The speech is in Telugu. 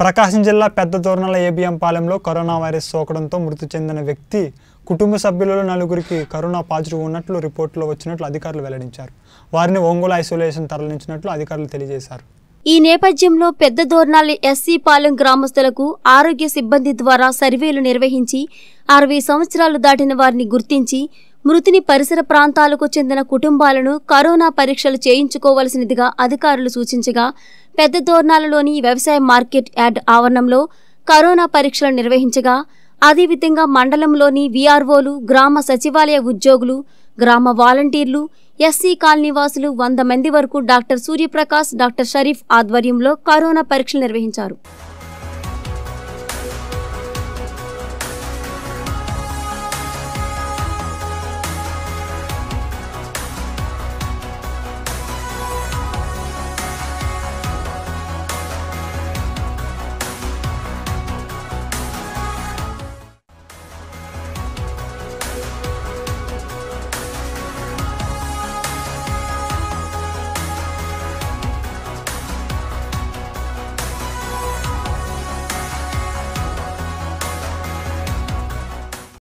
ప్రకాశం జిల్లా పెద్ద దూరణాల ఏబిఎం పాలెంలో కరోనా వైరస్ సోకడంతో మృతి చెందిన వ్యక్తి కుటుంబ సభ్యులలో నలుగురికి కరోనా పాజిటివ్ ఉన్నట్లు రిపోర్టులో వచ్చినట్లు అధికారులు వెల్లడించారు వారిని ఒంగోలు ఐసోలేషన్ తరలించినట్లు అధికారులు తెలియజేశారు ఈ నేపథ్యంలో పెద్ద దోర్నాలి ఎస్సీ పాలెం గ్రామస్తులకు ఆరోగ్య సిబ్బంది ద్వారా సర్వేలు నిర్వహించి అరవై సంవత్సరాలు దాటిన వారిని గుర్తించి మృతిని పరిసర ప్రాంతాలకు చెందిన కుటుంబాలను కరోనా పరీక్షలు చేయించుకోవలసినదిగా అధికారులు సూచించగా పెద్ద దోర్నాలలోని వ్యవసాయ మార్కెట్ యార్డ్ ఆవరణంలో కరోనా పరీక్షలు నిర్వహించగా అదేవిధంగా మండలంలోని వీఆర్ఓలు గ్రామ సచివాలయ ఉద్యోగులు గ్రామ వాలంటీర్లు ఎస్సీ కాలనీవాసులు వంద మంది వరకు డాక్టర్ సూర్యప్రకాష్ డాక్టర్ షరీఫ్ ఆధ్వర్యంలో కరోనా పరీక్షలు నిర్వహించారు